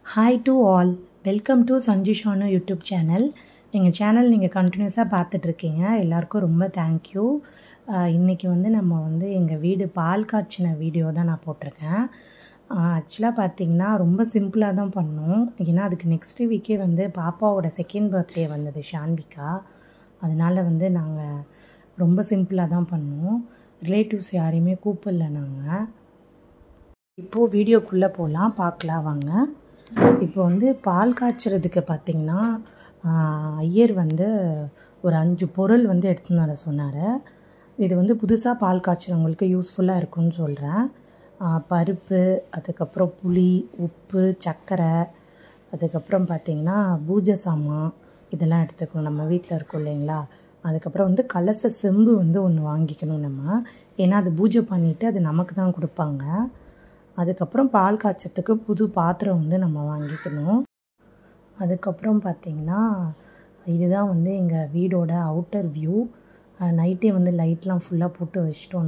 hi to all welcome to Sanju Shanu YouTube channel எங்கள் channel நீங்கள் கண்டினியூஸாக பார்த்துட்ருக்கீங்க எல்லாருக்கும் ரொம்ப தேங்க்யூ இன்றைக்கி வந்து நம்ம வந்து எங்கள் வீடு பால் காய்ச்சின வீடியோ தான் நான் போட்டிருக்கேன் ஆக்சுவலாக பார்த்தீங்கன்னா ரொம்ப சிம்பிளாக தான் பண்ணோம் ஏன்னா அதுக்கு நெக்ஸ்ட் வீக்கே வந்து பாப்பாவோட செகண்ட் பர்த்டே வந்தது ஷான்விகா அதனால் வந்து நாங்கள் ரொம்ப சிம்பிளாக தான் பண்ணோம் ரிலேட்டிவ்ஸ் யாரையுமே கூப்பிடல நாங்கள் இப்போது வீடியோக்குள்ளே போகலாம் பார்க்கலாம் வாங்க இப்போ வந்து பால் காய்ச்சறதுக்கு பார்த்திங்கன்னா ஐயர் வந்து ஒரு அஞ்சு பொருள் வந்து எடுத்துன்னு வர சொன்னார் இது வந்து புதுசாக பால் காய்ச்சறவங்களுக்கு யூஸ்ஃபுல்லாக இருக்கும்னு சொல்கிறேன் பருப்பு அதுக்கப்புறம் புளி உப்பு சர்க்கரை அதுக்கப்புறம் பார்த்திங்கன்னா பூஜை சாமான் இதெல்லாம் எடுத்துக்கணும் நம்ம வீட்டில் இருக்கோம் இல்லைங்களா அதுக்கப்புறம் வந்து கலச செம்பு வந்து ஒன்று வாங்கிக்கணும் நம்ம ஏன்னா அது பூஜை பண்ணிவிட்டு அது நமக்கு தான் கொடுப்பாங்க அதுக்கப்புறம் பால் காய்ச்சத்துக்கு புது பாத்திரம் வந்து நம்ம வாங்கிக்கணும் அதுக்கப்புறம் பார்த்திங்கன்னா இதுதான் வந்து எங்கள் வீடோட அவுட்டர் வியூ நைட்டே வந்து லைட்லாம் ஃபுல்லாக போட்டு வச்சிட்டோம்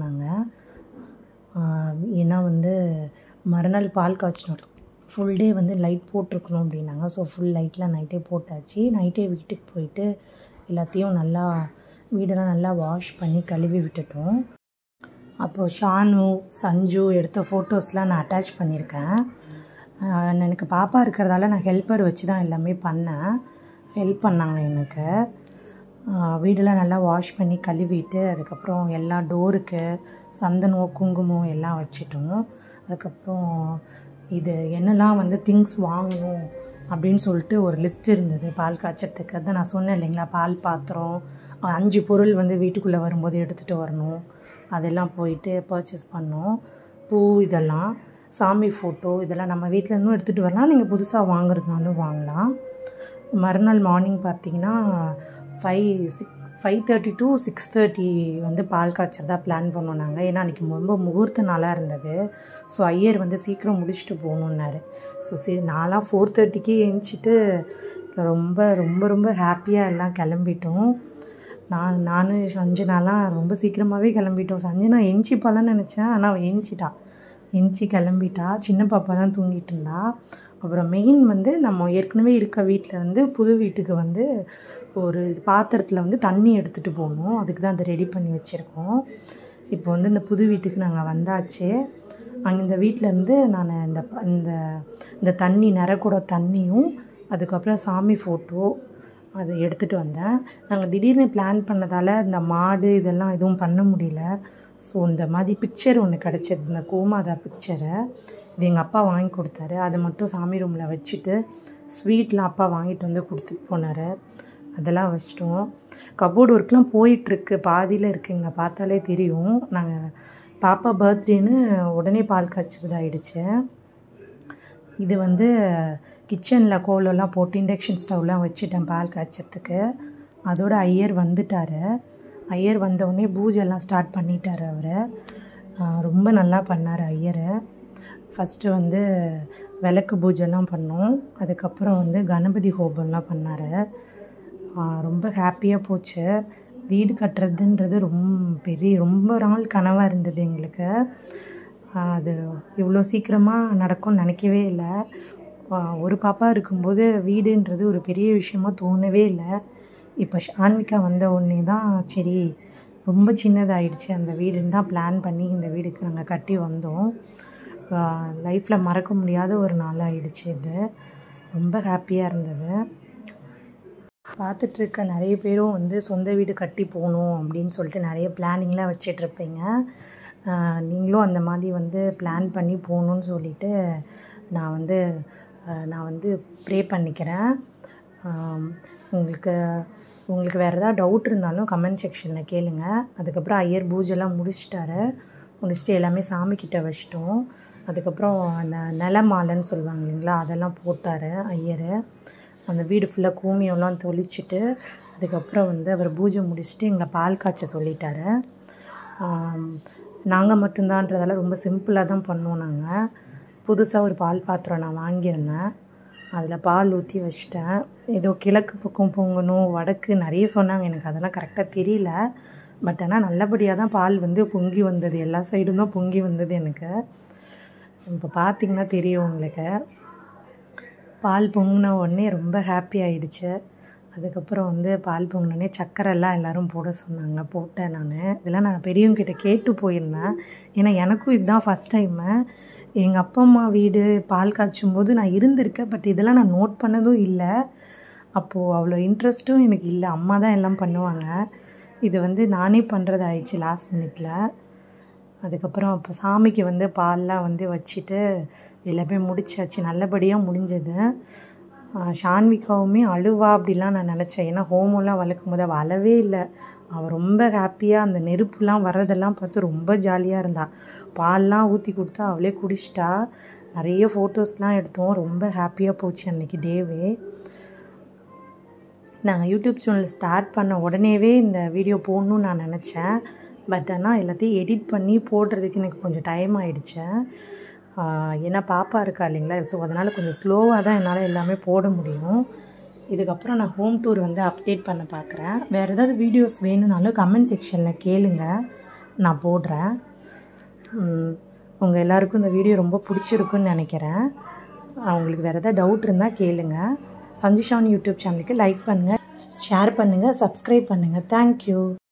நாங்கள் ஏன்னா வந்து மறுநாள் பால் காய்ச்சணும் ஃபுல் டே வந்து லைட் போட்டிருக்கணும் அப்படின்னாங்க ஸோ ஃபுல் லைட்லாம் நைட்டே போட்டாச்சு நைட்டே வீட்டுக்கு போயிட்டு எல்லாத்தையும் நல்லா வீடெல்லாம் நல்லா வாஷ் பண்ணி கழுவி விட்டுட்டோம் அப்போது ஷானு சஞ்சு எடுத்த ஃபோட்டோஸ்லாம் நான் அட்டாச் பண்ணியிருக்கேன் எனக்கு பாப்பா இருக்கிறதால நான் ஹெல்ப்பர் வச்சு தான் எல்லாமே பண்ணேன் ஹெல்ப் பண்ணாங்க எனக்கு வீடெல்லாம் நல்லா வாஷ் பண்ணி கழுவிட்டு அதுக்கப்புறம் எல்லா டோருக்கு சந்தனம் குங்குமம் எல்லாம் வச்சிட்டோம் அதுக்கப்புறம் இது என்னெல்லாம் வந்து திங்ஸ் வாங்கணும் அப்படின்னு சொல்லிட்டு ஒரு லிஸ்ட் இருந்தது பால் காய்ச்சறதுக்கு அதான் நான் சொன்னேன் இல்லைங்களா பால் பாத்திரம் அஞ்சு பொருள் வந்து வீட்டுக்குள்ளே வரும்போது எடுத்துகிட்டு வரணும் அதெல்லாம் போயிட்டு பர்ச்சேஸ் பண்ணோம் பூ இதெல்லாம் சாமி ஃபோட்டோ இதெல்லாம் நம்ம வீட்டில் இருந்தும் எடுத்துகிட்டு வரலாம் நீங்கள் புதுசாக வாங்குறதுனாலும் வாங்கலாம் மறுநாள் மார்னிங் பார்த்தீங்கன்னா five six five thirty to six thirty வந்து பால் காய்ச்சறதா பிளான் பண்ணோம் நாங்கள் ஏன்னா அன்றைக்கி ரொம்ப முகூர்த்த நாளாக இருந்தது ஸோ ஐயர் வந்து சீக்கிரம் முடிச்சுட்டு போகணுன்னாரு ஸோ சரி நாளாக ஃபோர் தேர்ட்டிக்கே எழுந்திச்சிட்டு ரொம்ப ரொம்ப ரொம்ப ஹாப்பியாக எல்லாம் கிளம்பிட்டோம் நான் நான் சஞ்சனாலாம் ரொம்ப சீக்கிரமாகவே கிளம்பிட்டோம் சஞ்சனா எஞ்சிப்பாலான்னு நினச்சேன் ஆனால் அவள் எஞ்சிட்டா எஞ்சி கிளம்பிட்டா சின்ன பாப்பா தான் தூங்கிட்டு இருந்தா அப்புறம் மெயின் வந்து நம்ம ஏற்கனவே இருக்க வீட்டில் வந்து புது வீட்டுக்கு வந்து ஒரு பாத்திரத்தில் வந்து தண்ணி எடுத்துகிட்டு போகணும் அதுக்கு தான் அதை ரெடி பண்ணி வச்சுருக்கோம் இப்போ வந்து இந்த புது வீட்டுக்கு நாங்கள் வந்தாச்சு அங்கே இந்த வீட்டிலேருந்து நான் இந்த இந்த இந்த தண்ணி நிறக்கூட தண்ணியும் அதுக்கப்புறம் சாமி ஃபோட்டோ அதை எடுத்துகிட்டு வந்தேன் நாங்கள் திடீர்னு பிளான் பண்ணதால் இந்த மாடு இதெல்லாம் எதுவும் பண்ண முடியல ஸோ இந்த மாதிரி பிக்சர் ஒன்று கிடச்சிது இந்த கோமாதா பிக்சரை இது எங்கள் அப்பா வாங்கி கொடுத்தாரு அதை மட்டும் சாமி ரூமில் வச்சுட்டு ஸ்வீட்லாம் அப்பா வாங்கிட்டு வந்து கொடுத்துட்டு போனார் அதெல்லாம் வச்சிட்டோம் கபோர்டு ஒர்க்லாம் போயிட்டுருக்கு பாதியில் இருக்குங்க பார்த்தாலே தெரியும் நாங்கள் பாப்பா பர்த்டேன்னு உடனே பால் காய்ச்சதாயிடுச்சு இது வந்து கிச்சனில் கோலெல்லாம் போட்டு இண்டக்ஷன் ஸ்டவ்லாம் வச்சுட்டேன் பால் காய்ச்சறதுக்கு அதோட ஐயர் வந்துட்டார் ஐயர் வந்தவுடனே பூஜைலாம் ஸ்டார்ட் பண்ணிட்டார் அவர் ரொம்ப நல்லா பண்ணார் ஐயர் ஃபஸ்ட்டு வந்து விளக்கு பூஜைலாம் பண்ணோம் அதுக்கப்புறம் வந்து கணபதி ஹோபம்லாம் பண்ணார் ரொம்ப ஹாப்பியாக போச்சு வீடு கட்டுறதுன்றது ரொம்ப பெரிய ரொம்ப நாள் கனவாக இருந்தது எங்களுக்கு அது இவ்வளோ சீக்கிரமாக நடக்கும்னு நினைக்கவே இல்லை ஒரு பாப்பா இருக்கும்போது வீடுன்றது ஒரு பெரிய விஷயமா தோணவே இல்லை இப்போ ஆன்விகா வந்த உடனே தான் சரி ரொம்ப சின்னதாகிடுச்சு அந்த வீடுன்னு தான் பிளான் பண்ணி இந்த வீடுக்கு நாங்கள் கட்டி வந்தோம் லைஃப்பில் மறக்க முடியாத ஒரு நாள் ஆகிடுச்சு இது ரொம்ப ஹாப்பியாக இருந்தது பார்த்துட்ருக்க நிறைய பேரும் வந்து சொந்த வீடு கட்டி போகணும் அப்படின்னு சொல்லிட்டு நிறைய பிளானிங்லாம் வச்சிட்ருப்பீங்க நீங்களும் அந்த மாதிரி வந்து பிளான் பண்ணி போகணுன்னு சொல்லிவிட்டு நான் வந்து நான் வந்து ப்ரே பண்ணிக்கிறேன் உங்களுக்கு உங்களுக்கு வேறு ஏதாவது டவுட் இருந்தாலும் கமெண்ட் செக்ஷனில் கேளுங்க அதுக்கப்புறம் ஐயர் பூஜைலாம் முடிச்சிட்டாரு முடிச்சுட்டு எல்லாமே சாமிக்கிட்ட வச்சிட்டோம் அதுக்கப்புறம் அந்த நில மாலைன்னு சொல்லுவாங்க இல்லைங்களா அதெல்லாம் போட்டார் ஐயர் அந்த வீடு ஃபுல்லாக கூமியெல்லாம் தொளிச்சிட்டு அதுக்கப்புறம் வந்து அவர் பூஜை முடிச்சுட்டு எங்களை பால் காய்ச்ச சொல்லிட்டாரு நாங்கள் மட்டும்தான்றதால ரொம்ப சிம்பிளாக தான் பண்ணுவோம் நாங்கள் புதுசாக ஒரு பால் பாத்திரம் நான் வாங்கியிருந்தேன் அதில் பால் ஊற்றி வச்சிட்டேன் ஏதோ கிழக்கு பக்கம் பொங்கணும் வடக்கு நிறைய சொன்னாங்க எனக்கு அதெல்லாம் கரெக்டாக தெரியல பட் ஆனால் நல்லபடியாக தான் பால் வந்து பொங்கி வந்தது எல்லா சைடும் தான் பொங்கி வந்தது எனக்கு இப்போ பார்த்திங்கன்னா தெரியும் உங்களுக்கு பால் பொங்கின உடனே ரொம்ப ஹாப்பி ஆயிடுச்சு அதுக்கப்புறம் வந்து பால் பொங்கினோடனே சக்கரைலாம் எல்லோரும் போட சொன்னாங்க போட்டேன் நான் இதெல்லாம் நான் பெரியவங்ககிட்ட கேட்டு போயிருந்தேன் ஏன்னா எனக்கும் இதுதான் ஃபஸ்ட் டைமு எங்கள் அப்பா அம்மா வீடு பால் காய்ச்சும் போது நான் இருந்திருக்கேன் பட் இதெல்லாம் நான் நோட் பண்ணதும் இல்லை அப்போது அவ்வளோ இன்ட்ரெஸ்ட்டும் எனக்கு இல்லை அம்மா தான் எல்லாம் பண்ணுவாங்க இது வந்து நானே பண்ணுறது ஆயிடுச்சு லாஸ்ட் மினிட்ல அதுக்கப்புறம் அப்போ சாமிக்கு வந்து பால்லாம் வந்து வச்சுட்டு எல்லாமே முடிச்சாச்சு நல்லபடியாக முடிஞ்சது ஷான்விகாவுமே அழுவா அப்படிலாம் நான் நினச்சேன் ஏன்னா ஹோமம்லாம் வளர்க்கும் போது அவள் அழவே இல்லை அவள் ரொம்ப ஹாப்பியாக அந்த நெருப்புலாம் வர்றதெல்லாம் பார்த்து ரொம்ப ஜாலியாக இருந்தாள் பால்லாம் ஊற்றி கொடுத்தா அவளே குடிச்சிட்டா நிறைய ஃபோட்டோஸ்லாம் எடுத்தோம் ரொம்ப ஹாப்பியாக போச்சு அன்றைக்கி டேவே நாங்கள் யூடியூப் சேனல் ஸ்டார்ட் பண்ண உடனேவே இந்த வீடியோ போடணும்னு நான் நினச்சேன் பட் ஆனால் எல்லாத்தையும் எடிட் பண்ணி போடுறதுக்கு எனக்கு கொஞ்சம் டைம் ஆகிடுச்சு ஏன்னா பாப்பா இருக்கா இல்லைங்களா ஸோ அதனால் கொஞ்சம் ஸ்லோவாக தான் என்னால் எல்லாமே போட முடியும் இதுக்கப்புறம் நான் ஹோம் டூர் வந்து அப்டேட் பண்ண பார்க்குறேன் வேறு ஏதாவது வீடியோஸ் வேணும்னாலும் கமெண்ட் செக்ஷனில் கேளுங்க நான் போடுறேன் உங்கள் எல்லாருக்கும் இந்த வீடியோ ரொம்ப பிடிச்சிருக்குன்னு நினைக்கிறேன் அவங்களுக்கு வேறு ஏதாவது டவுட் இருந்தால் கேளுங்க சஞ்சுஷான் யூடியூப் சேனலுக்கு லைக் பண்ணுங்கள் ஷேர் பண்ணுங்கள் சப்ஸ்கிரைப் பண்ணுங்கள் தேங்க்யூ